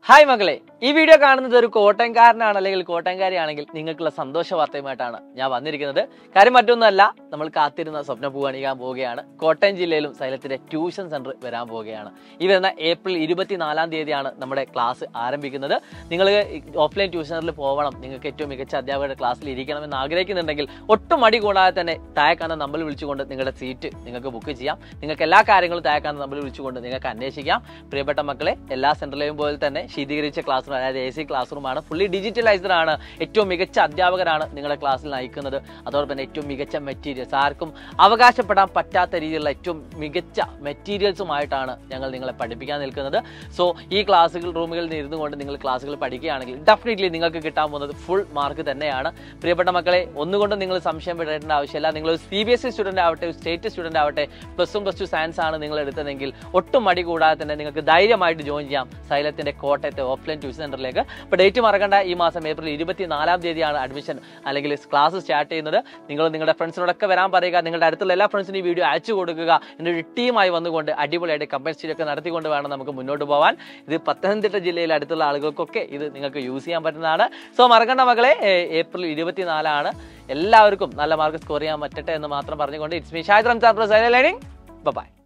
hi മകളെ ഈ video കാണുന്നത് ഒരു കോട്ടയംകാരനാണ് അല്ലെങ്കിൽ കോട്ടയംകാരിയാണെങ്കിൽ നിങ്ങൾക്കുള്ള സന്തോഷ വാർത്തയുമായിട്ടാണ് ഞാൻ വന്നിരിക്കുന്നത് കാര്യം മറ്റൊന്നുമല്ല നമ്മൾ കാത്തിരുന്ന സ്വപ്നപൂ അണിയാൻ പോവുകയാണ് കോട്ടയം ജില്ലയിലും സൈലത്തിന്റെ ട്യൂഷൻ സെന്റർ വരാൻ പോവുകയാണ് ഈ വരുന്ന ഏപ്രിൽ ഇരുപത്തിനാലാം തീയതിയാണ് നമ്മുടെ ക്ലാസ് ആരംഭിക്കുന്നത് നിങ്ങൾ ഓഫ്ലൈൻ ട്യൂഷൻ സെന്ററിൽ പോകണം നിങ്ങൾക്ക് ഏറ്റവും മികച്ച അധ്യാപകരുടെ ക്ലാസ്സിൽ ഇരിക്കണമെന്ന് ആഗ്രഹിക്കുന്നുണ്ടെങ്കിൽ ഒട്ടും മടി കൂടാതെ തന്നെ താഴെക്കാണ നമ്പർ വിളിച്ചുകൊണ്ട് നിങ്ങളുടെ സീറ്റ് നിങ്ങൾക്ക് ബുക്ക് ചെയ്യാം നിങ്ങൾക്ക് എല്ലാ കാര്യങ്ങളും താഴെക്കാണ നമ്പർ വിളിച്ചുകൊണ്ട് നിങ്ങൾക്ക് അന്വേഷിക്കാം പ്രിയപ്പെട്ട മക്കളെ എല്ലാ സെന്ററിലെയും പോലെ തന്നെ ശീതീകരിച്ച ക്ലാസ് റൂം അതായത് എ സി ക്ലാസ് റൂമാണ് ഫുള്ളി ഡിജിറ്റലൈസ്ഡ് ആണ് ഏറ്റവും മികച്ച അധ്യാപകരാണ് നിങ്ങളുടെ ക്ലാസ്സിൽ നയിക്കുന്നത് അതോടൊപ്പം തന്നെ ഏറ്റവും മികച്ച മെറ്റീരിയൽസ് ആർക്കും അവകാശപ്പെടാൻ പറ്റാത്ത രീതിയിലുള്ള ഏറ്റവും മികച്ച മെറ്റീരിയൽസുമായിട്ടാണ് ഞങ്ങൾ നിങ്ങളെ പഠിപ്പിക്കാൻ നിൽക്കുന്നത് സോ ഈ ക്ലാസ്സുകൾ റൂമുകളിൽ നിന്ന് ഇരുന്നു കൊണ്ട് നിങ്ങൾ ക്ലാസ്സുകൾ പഠിക്കുകയാണെങ്കിൽ ഡെഫിനറ്റ്ലി നിങ്ങൾക്ക് കിട്ടാൻ പോകുന്നത് ഫുൾ മാർക്ക് തന്നെയാണ് പ്രിയപ്പെട്ട മക്കളെ ഒന്നുകൊണ്ടും നിങ്ങൾ സംശയം വിടേണ്ട ആവശ്യമില്ല നിങ്ങൾ C B S E student ആവട്ടെ സ്റ്റേറ്റ് സ്റ്റുഡന്റ് ആവട്ടെ plus one plus two science ആണ് നിങ്ങൾ എടുത്തതെങ്കിൽ ഒട്ടും മടി കൂടാതെ തന്നെ നിങ്ങൾക്ക് ധൈര്യമായിട്ട് ജോയിൻ ചെയ്യാം സൈലത്തിന്റെ കോട്ടയത്തെ ഓഫ്ലൈൻ ട്യൂഷൻ സെന്ററിലേക്ക് അപ്പോൾ ഡേറ്റ് മറക്കണ്ട ഈ മാസം ഏപ്രിൽ ഇരുപത്തിനാലാം തീയതിയാണ് അഡ്മിഷൻ അല്ലെങ്കിൽ ക്ലാസ് സ്റ്റാർട്ട് ചെയ്യുന്നത് നിങ്ങൾ നിങ്ങളുടെ ഫ്രണ്ട്സിനോടൊക്കെ വരാൻ പറയുക നിങ്ങളുടെ അടുത്തുള്ള എല്ലാ ഫ്രണ്ട്സിനും ഈ വീഡിയോ അയച്ചു കൊടുക്കുക എൻ്റെ ഒരു ടീമായി വന്നുകൊണ്ട് അടിപൊളിയായിട്ട് കമ്പൻസ്റ്റി ഒക്കെ നടത്തിക്കൊണ്ട് വേണം നമുക്ക് മുന്നോട്ട് പോകാൻ ഇത് പത്തനംതിട്ട ജില്ലയിലെ അടുത്തുള്ള ആളുകൾക്കൊക്കെ ഇത് നിങ്ങൾക്ക് യൂസ് ചെയ്യാൻ പറ്റുന്നതാണ് സോ മറക്കണ്ട മകളെ ഏ, ഏപ്രിൽ ഇരുപത്തിനാലാണ് എല്ലാവർക്കും നല്ല മാർക്ക് സ്കോർ ചെയ്യാൻ പറ്റട്ടെ എന്ന് മാത്രം പറഞ്ഞുകൊണ്ട് it's me Shai Ramzar learning by